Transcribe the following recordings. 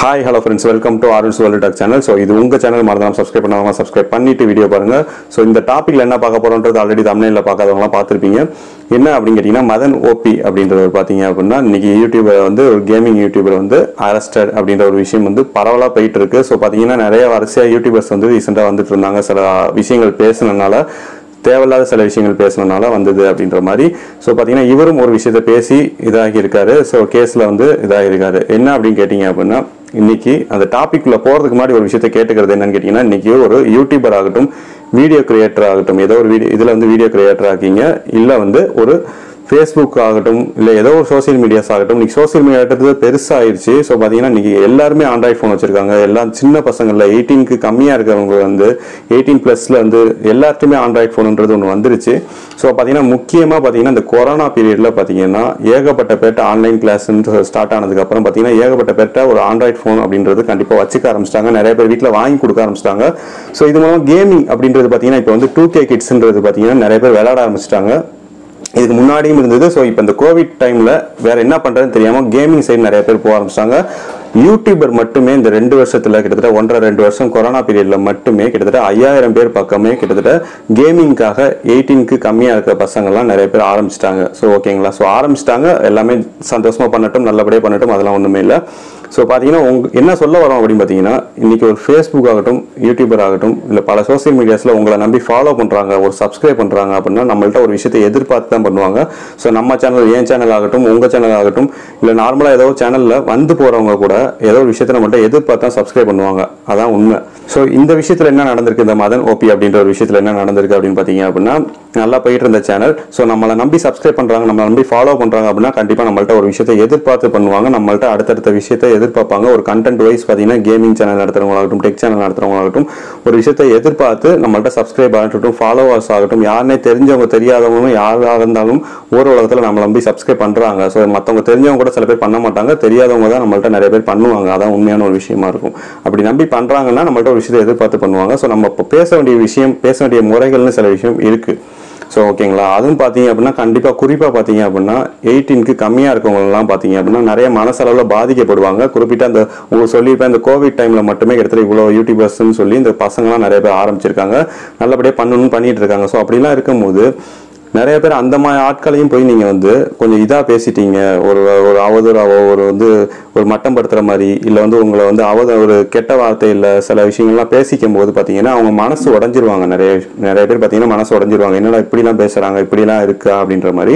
hi hello friends welcome to RNS world talk channel so இது உங்கள் channel மறந்தாம subscribe பண்ணாமல் சப்ஸ்கிரைப் பண்ணிட்டு வீடியோ பாருங்க ஸோ இந்த டாப்பிக்கில் என்ன பார்க்க போகிறோன்றது ஆல்ரெடி தமிழில் பார்க்காதவங்களாம் பார்த்துருப்பீங்க என்ன அப்படின்னு கேட்டிங்கன்னா மதன் ஓபி அப்படின்றவர் பார்த்தீங்க அப்படின்னா இன்னைக்கு யூடியூபர் வந்து ஒரு கேமிங் யூடியூபர் வந்து அரஸ்டட் அப்படின்ற ஒரு விஷயம் வந்து பரவலாக போயிட்டு இருக்கு ஸோ பார்த்தீங்கன்னா நிறைய வரிசையாக யூடியூபர்ஸ் வந்து ரீசெண்டாக வந்துட்டு இருந்தாங்க சில விஷயங்கள் பேசுனதுனால தேவையில்லாத சில விஷயங்கள் பேசுனதுனால வந்தது அப்படின்ற மாதிரி ஸோ பார்த்தீங்கன்னா இவரும் ஒரு விஷயத்த பேசி இதாகி இருக்காரு ஸோ கேஸில் வந்து இதாகி இருக்காரு என்ன அப்படின்னு கேட்டிங்க அப்படின்னா இன்னைக்கு அந்த டாபிக்ல போகிறதுக்கு முன்னாடி ஒரு விஷயத்த கேட்டுக்கிறது என்னன்னு கேட்டிங்கன்னா இன்னைக்கு ஒரு யூடியூபர் ஆகட்டும் வீடியோ கிரியேட்டர் ஆகட்டும் ஏதோ ஒரு வீடியோ இதில் வந்து வீடியோ கிரியேட்டர் ஆகிங்க இல்லை வந்து ஒரு ஃபேஸ்புக் ஆகட்டும் இல்லை ஏதோ ஒரு சோஷியல் மீடியாஸ் ஆகட்டும் இன்னைக்கு சோஷியல் மீடியான்றது பெருசாகிடுச்சு ஸோ பார்த்தீங்கன்னா இன்னைக்கு எல்லாருமே ஆண்ட்ராய்ட் ஃபோன் வச்சிருக்காங்க எல்லாம் சின்ன பசங்களில் எயிட்டீனுக்கு கம்மியாக இருக்கிறவங்க வந்து எயிட்டீன் ப்ளஸில் வந்து எல்லாத்துக்குமே ஆண்ட்ராய்ட் ஃபோனுன்றது ஒன்று வந்துருச்சு ஸோ பார்த்தீங்கன்னா முக்கியமாக பார்த்தீங்கன்னா இந்த கொரோனா பீரியடில் பார்த்தீங்கன்னா ஏகப்பட்ட பேர்ட்ட ஆன்லைன் கிளாஸ்ன்னு ஸ்டார்ட் ஆனதுக்கப்புறம் பார்த்தீங்கன்னா ஏகப்பட்ட பேர்ட்ட ஒரு ஆண்ட்ராய்ட் ஃபோன் அப்படின்றது கண்டிப்பாக வச்சுக்க ஆரம்பிச்சிட்டாங்க நிறைய பேர் வீட்டில் வாங்கி கொடுக்க ஆரம்பிச்சிட்டாங்க ஸோ இது மூலம் கேமிங் அப்படின்றது பார்த்தீங்கன்னா இப்போ வந்து டூ கே கிட்ஸ்ன்றது பார்த்தீங்கன்னா நிறைய பேர் விளையாட ஆரம்பிச்சிட்டாங்க இதுக்கு முன்னாடியும் இருந்தது ஸோ இப்போ இந்த கோவிட் டைமில் வேற என்ன பண்ணுறதுன்னு தெரியாமல் கேமிங் சைடு நிறைய பேர் போக ஆரம்பிச்சிட்டாங்க யூடியூபர் மட்டுமே இந்த ரெண்டு வருஷத்தில் கிட்டத்தட்ட ஒன்றரை ரெண்டு வருஷம் கொரோனா பீரியடில் மட்டுமே கிட்டத்தட்ட ஐயாயிரம் பேர் பக்கமே கிட்டத்தட்ட கேமிங்காக எயிட்டீனுக்கு கம்மியாக இருக்க பசங்கள்லாம் நிறைய பேர் ஆரம்பிச்சிட்டாங்க ஸோ ஓகேங்களா ஸோ ஆரம்பிச்சிட்டாங்க எல்லாமே சந்தோஷமாக பண்ணட்டும் நல்லபடியாக பண்ணட்டும் அதெல்லாம் ஒன்றுமே இல்லை ஸோ பார்த்தீங்கன்னா உங்க என்ன சொல்ல வரோம் அப்படின்னு பார்த்தீங்கன்னா இன்னைக்கு ஒரு ஃபேஸ்புக் ஆகட்டும் யூடியூபர் ஆகட்டும் இல்லை பல சோஷியல் மீடியாஸில் உங்களை நம்பி ஃபாலோ பண்ணுறாங்க ஒரு சப்ஸ்கிரைப் பண்ணுறாங்க அப்படின்னா நம்மள்ட்ட ஒரு விஷயத்தை எதிர்பார்த்து தான் பண்ணுவாங்க ஸோ நம்ம சேனல் என் சேனல் ஆகட்டும் உங்கள் சேனல் ஆகட்டும் இல்லை நார்மலாக ஏதோ சேனலில் வந்து போகிறவங்க கூட ஏதோ ஒரு விஷயத்தை நம்மள்ட்ட எதிர்பார்த்து தான் சப்ஸ்கிரைப் பண்ணுவாங்க அதான் உண்மை ஸோ இந்த விஷயத்தில் என்ன நடந்திருக்கு இந்த மதன் ஓபி அப்படின்ற ஒரு விஷயத்தில் என்ன நடந்திருக்கு அப்படின்னு பார்த்தீங்க அப்படின்னா நல்லா போயிட்டு இருந்த சேனல் ஸோ நம்மளை நம்பி சப்ஸ்கிரைப் பண்ணுறாங்க நம்மளை நம்பி ஃபாலோ பண்ணுறாங்க அப்படின்னா கண்டிப்பாக நம்மள்ட்ட ஒரு விஷயத்தை எதிர்பார்த்து பண்ணுவாங்க நம்மள்ட்ட அடுத்தடுத்த விஷயத்தை எதிர்பார்ப்பாங்க ஒரு கண்டென்ட் வைஸ் பார்த்தீங்கன்னா கேமிங் சேனல் நடத்துறவங்களாகட்டும் டெக் சேனல் நடத்துறவங்களாகட்டும் ஒரு விஷயத்தை எதிர்பார்த்து நம்மள்ட்ட சப்ஸ்கிரைப் ஆகட்டும் ஃபாலோவர்ஸ் ஆகட்டும் யாருனே தெரிஞ்சவங்க தெரியாதவங்களும் யாராக இருந்தாலும் ஒரு உலகத்தில் நம்மளை நம்பி சப்ஸ்கிரைப் பண்ணுறாங்க ஸோ மற்றவங்க தெரிஞ்சவங்க கூட சில பேர் பண்ண மாட்டாங்க தெரியாதவங்க தான் நம்மள்ட்ட நிறைய பேர் பண்ணுவாங்க அதான் உண்மையான ஒரு விஷயமா இருக்கும் அப்படி நம்பி பண்ணுறாங்கன்னா நம்மள்ட்ட ஒரு விஷயத்தை எதிர்பார்த்து பண்ணுவாங்க ஸோ நம்ம இப்போ பேச வேண்டிய விஷயம் பேச வேண்டிய முறைகள்னு சில விஷயம் இருக்குது ஸோ ஓகேங்களா அதுவும் பார்த்தீங்க அப்படின்னா கண்டிப்பாக குறிப்பாக பார்த்தீங்க அப்படின்னா எயிட்டீனுக்கு கம்மியாக இருக்கவங்கலாம் பார்த்தீங்க அப்படின்னா நிறைய மனசளவில் பாதிக்கப்படுவாங்க குறிப்பிட்ட அந்த உங்களுக்கு சொல்லியிருப்பேன் இந்த கோவிட் டைமில் மட்டுமே கிட்டத்தட்ட இவ்வளோ யூடியூபர்ஸ்னு சொல்லி இந்த பசங்களாம் நிறைய பேர் ஆரம்பிச்சிருக்காங்க நல்லபடியாக பண்ணணும்னு பண்ணிட்டு இருக்காங்க ஸோ அப்படிலாம் இருக்கும்போது நிறைய பேர் அந்த மாதிரி ஆட்களையும் போய் நீங்கள் வந்து கொஞ்சம் இதாக பேசிட்டீங்க ஒரு ஒரு அவதூறாவோ ஒரு வந்து ஒரு மட்டம் படுத்துகிற மாதிரி இல்லை வந்து உங்களை வந்து அவத ஒரு கெட்ட வார்த்தை இல்லை சில விஷயங்கள்லாம் பேசிக்கும் போது பார்த்தீங்கன்னா அவங்க மனசு உடஞ்சிருவாங்க நிறைய நிறைய பேர் பார்த்தீங்கன்னா மனசு உடஞ்சிருவாங்க என்னடா இப்படிலாம் பேசுகிறாங்க இப்படிலாம் இருக்கா அப்படின்ற மாதிரி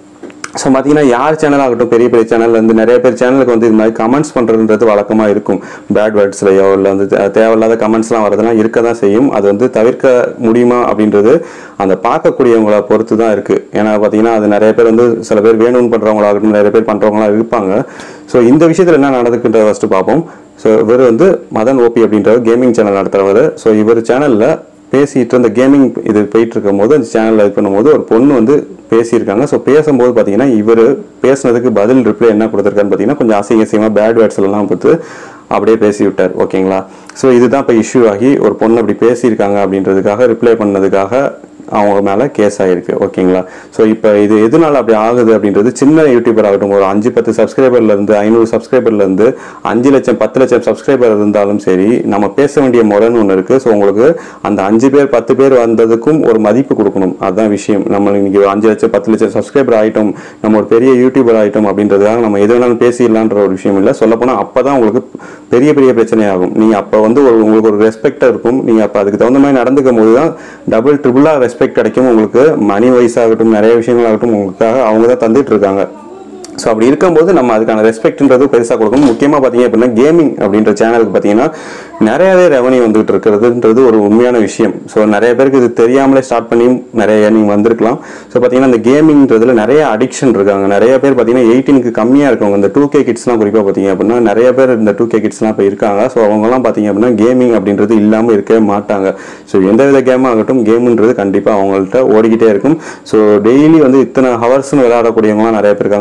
ஸோ பார்த்தீங்கன்னா யார் சேனல் ஆகட்டும் பெரிய பெரிய சேனல் வந்து நிறைய பேர் சேனலுக்கு வந்து இது மாதிரி கமெண்ட்ஸ் பண்ணுறதுன்றது வழக்கமாக இருக்கும் பேட் வேர்ட்ஸ்லையோ இல்லை வந்து தே- தேவையில்லாத கமெண்ட்ஸ்லாம் வரதெல்லாம் இருக்க தான் செய்யும் அது வந்து தவிர்க்க முடியுமா அப்படின்றது அந்த பார்க்கக்கூடியவங்கள பொறுத்து தான் இருக்குது ஏன்னா பார்த்தீங்கன்னா அது நிறைய பேர் வந்து சில பேர் வேணும்னு பண்ணுறவங்களாகட்டும் நிறைய பேர் பண்ணுறவங்களாம் இருப்பாங்க ஸோ இந்த விஷயத்தில் என்ன நடக்குன்றத ஃபஸ்ட்டு பார்ப்போம் ஸோ இவர் வந்து மதன் ஓபி அப்படின்றவர் கேமிங் சேனல் நடத்துகிறவர் ஸோ இவர் சேனலில் பேசிட்டு இருந்த கேமிங் இது போயிட்டு இருக்கும் போது அந்த சேனலில் இது பண்ணும்போது ஒரு பொண்ணு வந்து பேசியிருக்காங்க ஸோ பேசும்போது பார்த்தீங்கன்னா இவர் பேசுனதுக்கு பதில் ரிப்ளை என்ன கொடுத்துருக்காருன்னு பார்த்தீங்கன்னா கொஞ்சம் அசிங்க அசிங்கமாக பேட் வேர்ட்ஸ் எல்லாம் கொடுத்து அப்படியே பேசி விட்டார் ஓகேங்களா ஸோ இதுதான் இப்போ இஷ்யூ ஆகி ஒரு பொண்ணு அப்படி பேசியிருக்காங்க அப்படின்றதுக்காக ரிப்ளை பண்ணதுக்காக அவங்க மேலே கேஸ் ஆகிருக்கு ஓகேங்களா ஸோ இப்போ இது எதனால அப்படி ஆகுது அப்படின்றது சின்ன யூடியூபர் ஆகட்டும் ஒரு அஞ்சு பத்து சப்ஸ்கிரைபர்லேருந்து ஐநூறு சப்ஸ்கிரைபர்லேருந்து அஞ்சு லட்சம் பத்து லட்சம் சப்ஸ்கிரைபர் இருந்தாலும் சரி நம்ம பேச வேண்டிய முறைன்னு ஒன்று இருக்குது ஸோ உங்களுக்கு அந்த அஞ்சு பேர் பத்து பேர் வந்ததுக்கும் ஒரு மதிப்பு கொடுக்கணும் அதுதான் விஷயம் நம்ம இன்னைக்கு ஒரு அஞ்சு லட்சம் பத்து லட்சம் சப்ஸ்கிரைபர் ஆகிட்டோம் நம்ம ஒரு பெரிய யூடியூபர் ஆகிட்டோம் அப்படின்றதுக்காக நம்ம எது வேணாலும் பேசிடலான்ற ஒரு விஷயம் இல்லை சொல்லப்போனால் அப்போ தான் உங்களுக்கு பெரிய பெரிய பிரச்சனையாகும் நீங்கள் அப்போ வந்து ஒரு உங்களுக்கு ஒரு ரெஸ்பெக்டாக இருக்கும் நீங்கள் அப்போ அதுக்கு தகுந்த மாதிரி நடந்துக்கும் போது தான் டபுள் ட்ரிபிளாக ரெஸ்பெக்ட் கிடைக்கும் உங்களுக்கு மணி வைஸ் ஆகட்டும் நிறைய விஷயங்களாகட்டும் உங்களுக்காக அவங்க தான் தந்துட்டு இருக்காங்க ஸோ அப்படி இருக்கும்போது நம்ம அதுக்கான ரெஸ்பெக்ட்ன்றது பெருசாக கொடுக்கணும் முக்கியமாக பார்த்தீங்க அப்படின்னா கேமிங் அப்படின்ற சேனலுக்கு பார்த்தீங்கன்னா நிறையவே ரெவன்யூ வந்துகிட்டு இருக்கிறதுன்றது ஒரு உண்மையான விஷயம் ஸோ நிறைய பேருக்கு இது தெரியாமலே ஸ்டார்ட் பண்ணி நிறைய ஏர்னிங் வந்திருக்கலாம் ஸோ பார்த்தீங்கன்னா இந்த கேமிங்ன்றதுல நிறைய அடிக்ஷன் இருக்காங்க நிறைய பேர் பார்த்தீங்கன்னா எயிட்டீனுக்கு கம்மியாக இருக்கவங்க இந்த டூ கே கிட்ஸ்லாம் குறிப்பாக பார்த்தீங்க அப்படின்னா நிறைய பேர் இந்த டூ கே கிட்ஸ்லாம் இப்போ இருக்காங்க ஸோ அவங்கலாம் பார்த்தீங்க அப்படின்னா கேமிங் அப்படின்றது இல்லாமல் இருக்கவே மாட்டாங்க ஸோ எந்த வித கேம் ஆகட்டும் கேமுன்றது கண்டிப்பாக அவங்கள்ட்ட ஓடிக்கிட்டே இருக்கும் ஸோ டெய்லி வந்து இத்தனை ஹவர்ஸ்னு விளையாடக்கூடியவங்களாம் நிறைய பேர் இருக்காங்க அந்த கேமிங்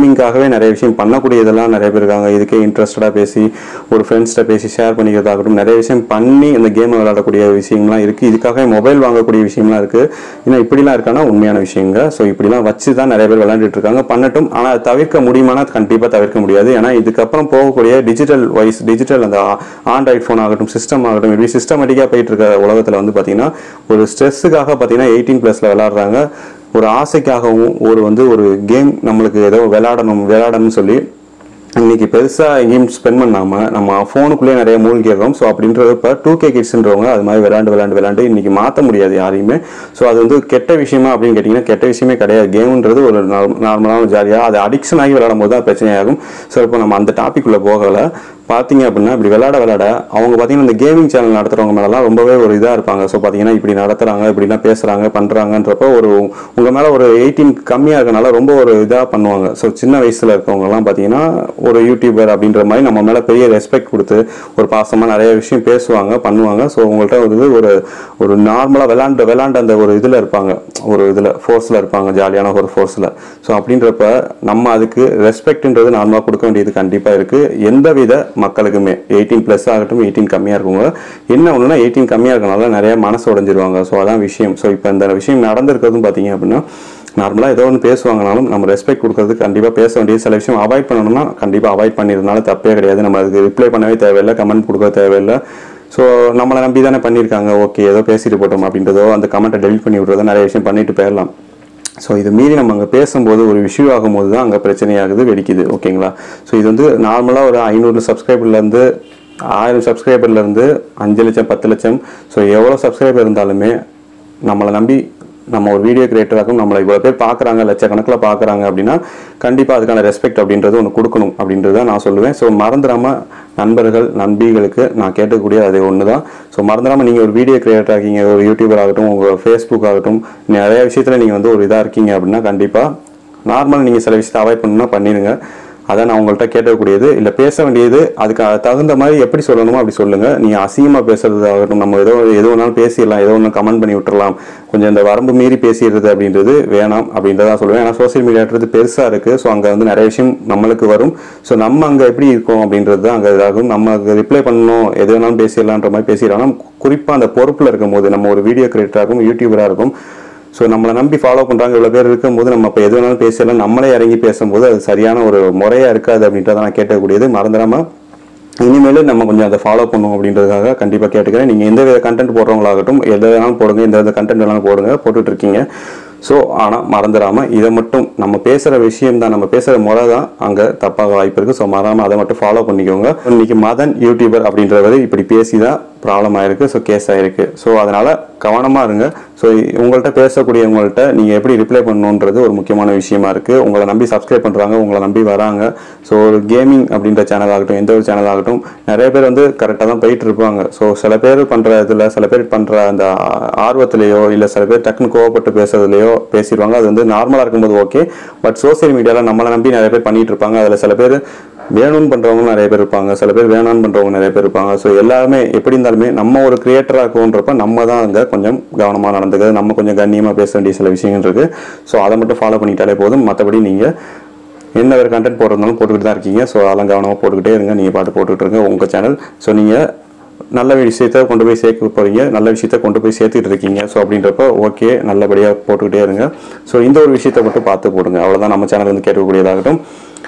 கேமிங்காகவே நிறைய விஷயம் பண்ணக்கூடிய இதெல்லாம் நிறைய பேர் இருக்காங்க இதுக்கே இன்ட்ரெஸ்டடாக பேசி ஒரு ஃப்ரெண்ட்ஸ்கிட்ட பேசி ஷேர் பண்ணிக்கிறதாகட்டும் நிறைய விஷயம் பண்ணி இந்த கேமை விளையாடக்கூடிய விஷயங்கள்லாம் இருக்குது இதுக்காக மொபைல் வாங்கக்கூடிய விஷயம்லாம் இருக்குது இன்னும் இப்படிலாம் இருக்கானா உண்மையான விஷயங்க ஸோ இப்படிலாம் வச்சு தான் நிறைய பேர் விளையாண்டுட்டு இருக்காங்க பண்ணட்டும் ஆனால் அதை தவிர்க்க முடியுமானா கண்டிப்பாக தவிர்க்க முடியாது ஏன்னா இதுக்கப்புறம் போகக்கூடிய டிஜிட்டல் வைஸ் டிஜிட்டல் அந்த ஆண்ட்ராய்ட் ஃபோன் ஆகட்டும் சிஸ்டம் ஆகட்டும் இப்படி சிஸ்டமேட்டிக்காக போயிட்டு இருக்க உலகத்தில் வந்து பார்த்தீங்கன்னா ஒரு ஸ்ட்ரெஸ்ஸுக்காக பார்த்தீங்கன்னா எயிட்டீன் ப்ளஸில் விளாட்றாங்க ஒரு ஆசைக்காகவும் ஒரு வந்து ஒரு கேம் நம்மளுக்கு ஏதோ விளையாடணும் விளையாடணும்னு சொல்லி இன்னைக்கு பெருசாக எங்கேயும் ஸ்பெண்ட் பண்ணாமல் நம்ம ஃபோனுக்குள்ளேயே நிறைய மூழ்கிடுறோம் ஸோ அப்படின்றது இப்போ டூ கே கிட்ஸ்ன்றவங்க அது மாதிரி விளையாண்டு விளையாண்டு விளையாண்டு இன்னைக்கு மாற்ற முடியாது யாரையுமே ஸோ அது வந்து கெட்ட விஷயமா அப்படின்னு கேட்டிங்கன்னா கெட்ட விஷயமே கிடையாது கேம்ன்றது ஒரு நார்மலான ஜாலியாக அது அடிக்ஷன் ஆகி விளையாடும் போது தான் பிரச்சனையாகும் ஸோ இப்போ நம்ம அந்த டாபிக் உள்ள போகலை பார்த்தீங்க அப்படின்னா இப்படி விளையாட விளையாட அவங்க பார்த்தீங்கன்னா இந்த கேமிங் சேனல் நடத்துறவங்க மேலாம் ரொம்பவே ஒரு இதாக இருப்பாங்க ஸோ பார்த்தீங்கன்னா இப்படி நடத்துறாங்க இப்படிலாம் பேசுறாங்க பண்றாங்கன்றப்ப ஒரு உங்க மேல ஒரு எயிட்டீன் கம்மியாக இருக்கனால ரொம்ப ஒரு இதாக பண்ணுவாங்க ஸோ சின்ன வயசுல இருக்கவங்கலாம் பார்த்தீங்கன்னா ஒரு யூடியூபர் அப்படின்ற மாதிரி நம்ம மேல பெரிய ரெஸ்பெக்ட் கொடுத்து ஒரு பாசமா நிறைய விஷயம் பேசுவாங்க பண்ணுவாங்க ஸோ உங்கள்கிட்ட ஒரு இது ஒரு ஒரு நார்மலாக விளாண்டு விளாண்ட அந்த ஒரு இதில் இருப்பாங்க ஒரு இதில் ஃபோர்ஸில் இருப்பாங்க ஜாலியான ஒரு ஃபோர்ஸில் ஸோ அப்படின்றப்ப நம்ம அதுக்கு ரெஸ்பெக்ட்ன்றது நார்மலாக கொடுக்க வேண்டியது கண்டிப்பாக இருக்குது எந்தவித மக்களுக்குமே எயிட்டீன் ப்ளஸ் ஆகட்டும் எயிட்டீன் கம்மியாக இருக்கவங்க என்ன ஒன்றுனா எயிட்டீன் கம்மியாக இருக்கனால நிறைய மனசு உடைஞ்சிருவாங்க ஸோ அதான் விஷயம் ஸோ இப்போ இந்த விஷயம் நடந்திருக்கிறதும் பார்த்தீங்க அப்படின்னா நார்மலாக ஏதோ ஒன்று பேசுவாங்கனாலும் நம்ம ரெஸ்பெக்ட் கொடுக்கறது கண்டிப்பாக பேச வேண்டிய சில விஷயம் அவாய்ட் பண்ணணும்னா கண்டிப்பாக அவாய்ட் பண்ணிருந்தனால தப்பே கிடையாது நம்ம அதுக்கு ரிப்ளை பண்ணவே தேவையில்லை கமெண்ட் கொடுக்க தேவையில்லை ஸோ நம்மளை நம்பி தானே பண்ணியிருக்காங்க ஓகே ஏதோ பேசிட்டு போட்டோம் அப்படின்றதோ அந்த கமெண்ட்டை டெலிட் பண்ணி விட்றதோ நிறைய விஷயம் பண்ணிட்டு போயிடலாம் ஸோ இது மீறி நம்ம அங்கே பேசும்போது ஒரு இஷ்யூ ஆகும்போது தான் அங்கே பிரச்சனையாகுது வெடிக்குது ஓகேங்களா ஸோ இது வந்து நார்மலாக ஒரு ஐநூறு சப்ஸ்கிரைபர்லேருந்து ஆயிரம் சப்ஸ்கிரைபர்லேருந்து அஞ்சு லட்சம் பத்து லட்சம் ஸோ எவ்வளோ சப்ஸ்கிரைபர் இருந்தாலுமே நம்மளை நம்பி நம்ம ஒரு வீடியோ கிரியேட்டராகவும் நம்மளை இவ்வளோ பேர் பார்க்குறாங்க லட்சக்கணக்கில் பார்க்குறாங்க அப்படின்னா கண்டிப்பாக அதுக்கான ரெஸ்பெக்ட் அப்படின்றது ஒன்று கொடுக்கணும் அப்படின்றது தான் நான் சொல்லுவேன் ஸோ மறந்துடாமல் நண்பர்கள் நண்பிகளுக்கு நான் கேட்கக்கூடிய அது ஒன்று தான் ஸோ மறந்துடாமல் நீங்கள் ஒரு வீடியோ கிரியேட்டர் ஆகிங்க ஒரு யூடியூபர் ஆகட்டும் உங்கள் ஃபேஸ்புக் ஆகட்டும் நிறைய விஷயத்தில் நீங்கள் வந்து ஒரு இதாக இருக்கீங்க அப்படின்னா கண்டிப்பாக நார்மல் நீங்கள் சில விஷயத்தை அவாய்ட் பண்ணணும்னா பண்ணிடுங்க அதான் நான் உங்கள்கிட்ட கேட்கக்கூடியது இல்லை பேச வேண்டியது அதுக்கு தகுந்த மாதிரி எப்படி சொல்லணுமோ அப்படி சொல்லுங்க நீங்கள் அசிங்கமாக பேசுறது ஆகட்டும் நம்ம ஏதோ எது வேணாலும் பேசிடலாம் ஏதோ ஒன்று கமெண்ட் பண்ணி விட்டுறலாம் கொஞ்சம் இந்த வரம்பு மீறி பேசிடுறது அப்படின்றது வேணாம் அப்படின்றத சொல்லுவேன் ஏன்னா சோசியல் மீடியான்றது பெருசாக இருக்குது ஸோ அங்கே வந்து நிறைய விஷயம் நம்மளுக்கு வரும் ஸோ நம்ம அங்கே எப்படி இருக்கோம் அப்படின்றது தான் அங்கே இதாகும் நம்ம ரிப்ளை பண்ணணும் எது வேணாலும் பேசிடலான்ற மாதிரி பேசிடலாம் குறிப்பாக அந்த பொறுப்பில் இருக்கும்போது நம்ம ஒரு வீடியோ கிரியேட்டராகும் யூடியூபராக இருக்கும் ஸோ நம்மளை நம்பி ஃபாலோ பண்ணுறாங்க இவ்வளோ பேர் இருக்கும்போது நம்ம இப்போ எது வேணாலும் பேசலாம் நம்மளே இறங்கி பேசும்போது அது சரியான ஒரு முறையாக இருக்காது அப்படின்றத நான் கேட்கக்கூடியது மறந்துடாமல் இனிமேல் நம்ம கொஞ்சம் அதை ஃபாலோ பண்ணும் அப்படின்றதுக்காக கண்டிப்பாக கேட்டுக்கிறேன் நீங்கள் எந்த வித கண்டென்ட் போடுறவங்களாகட்டும் எந்த வேணாலும் போடுங்க எந்த வித கண்டென்ட் வேணாலும் போடுங்க போட்டுட்டு இருக்கீங்க ஸோ ஆனால் மறந்துடாமல் இதை மட்டும் நம்ம பேசுகிற விஷயம் தான் நம்ம பேசுகிற முறை தான் அங்கே தப்பாக வாய்ப்பு இருக்குது ஸோ மறக்காமல் அதை மட்டும் ஃபாலோ பண்ணிக்கோங்க இன்னைக்கு மதன் யூடியூபர் அப்படின்றவர் இப்படி பேசி தான் ப்ராப்ளம் ஆயிருக்கு ஸோ கேஸ் ஆயிருக்கு ஸோ அதனால் கவனமாக இருங்க ஸோ உங்கள்கிட்ட பேசக்கூடியவங்கள்ட்ட நீங்கள் எப்படி ரிப்ளை பண்ணணுன்றது ஒரு முக்கியமான விஷயமா இருக்குது உங்களை நம்பி சப்ஸ்கிரைப் பண்ணுறாங்க உங்களை நம்பி வராங்க ஸோ ஒரு கேமிங் அப்படின்ற சேனல் ஆகட்டும் எந்த ஒரு சேனல் ஆகட்டும் நிறைய பேர் வந்து கரெக்டாக தான் போயிட்டு இருப்பாங்க ஸோ சில பேர் பண்ணுற இதில் சில பேர் பண்ணுற அந்த ஆர்வத்திலேயோ இல்லை சில பேர் டக்குன்னு கோவப்பட்டு பேசுறதுலையோ பேசிடுவாங்க அது வந்து நார்மலாக இருக்கும்போது ஓகே பட் சோசியல் மீடியாவில் நம்மளை நம்பி நிறைய பேர் பண்ணிட்டு இருப்பாங்க அதில் சில பேர் வேணும்னு பண்ணுறவங்க நிறைய பேர் இருப்பாங்க சில பேர் வேணாம்னு பண்ணுறவங்க நிறைய பேர் இருப்பாங்க ஸோ எல்லாருமே எப்படி இருந்தாலுமே நம்ம ஒரு கிரியேட்டராக இருக்கோன்றப்ப நம்ம தான் அங்கே கொஞ்சம் கவனமாக நடந்துக்கிறது நம்ம கொஞ்சம் கண்ணியமாக பேச வேண்டிய சில விஷயங்கள் இருக்குது ஸோ அதை மட்டும் ஃபாலோ பண்ணிட்டாலே போதும் மற்றபடி நீங்கள் என்ன வேறு கண்டென்ட் போடுறதுனாலும் போட்டுக்கிட்டு தான் இருக்கீங்க ஸோ அதெல்லாம் கவனமாக போட்டுக்கிட்டே இருங்க நீங்கள் பாட்டு போட்டுக்கிட்டு இருங்க உங்கள் சேனல் ஸோ நீங்கள் நல்ல விஷயத்த கொண்டு போய் சேர்க்க போகிறீங்க நல்ல விஷயத்த கொண்டு போய் சேர்த்துட்டு இருக்கீங்க ஸோ அப்படின்றப்ப ஓகே நல்லபடியாக போட்டுக்கிட்டே இருங்க ஸோ இந்த ஒரு விஷயத்தை மட்டும் பார்த்து போடுங்க அவ்வளோதான் நம்ம சேனல் வந்து கேட்கக்கூடியதாகட்டும்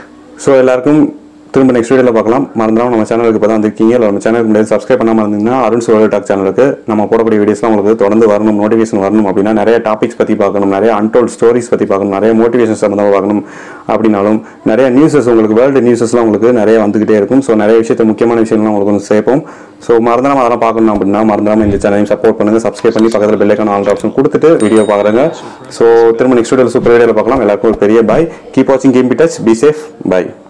ஸோ எல்லாருக்கும் திரும்ப நெக்ஸ்ட் வீடியோவில் பார்க்கலாம் மறந்துடாம நம்ம சேனலுக்கு இப்போ தான் வந்திருக்கீங்க இல்லை நம்ம சேனலுக்கு முன்னாடி சப்ஸ்கிரைப் பண்ணாமல் இருந்தீங்கன்னா அருண் சோழ டாக் சேனலுக்கு நம்ம போடக்கூடிய வீடியோஸ்லாம் உங்களுக்கு தொடர்ந்து வரணும் நோட்டிஃபிகேஷன் வரணும் அப்படின்னா நிறைய டாபிக்ஸ் பற்றி பார்க்கணும் நிறைய அன்டோல்ட் ஸ்டோரிஸ் பற்றி பார்க்கணும் நிறைய மோட்டிவேஷன் சம்மந்தமாக பார்க்கணும் அப்படின்னாலும் நிறைய நியூஸஸ் உங்களுக்கு வேர்ல்டு நியூஸஸ்லாம் உங்களுக்கு நிறைய வந்துகிட்டே இருக்கும் ஸோ நிறைய விஷயத்த முக்கியமான விஷயம்லாம் உங்களுக்கு வந்து சேர்ப்போம் ஸோ மறந்துடாம அதெல்லாம் பார்க்கணும் அப்படின்னா மறந்துடாம இந்த சேனலையும் சப்போர்ட் பண்ணுங்க சப்ஸ்கிரைப் பண்ணி பக்கத்தில் பெல்லைக்கான ஆல் ஆப்ஷன் கொடுத்துட்டு வீடியோ பார்க்குறேங்க ஸோ திரும்ப நெக்ஸ்ட் வீடியோவில் சூப்பர் வீடியோவில் பார்க்கலாம் எல்லாருக்கும் ஒரு பெரிய பாய் கீப் வாட்சிங் keep touch be safe bye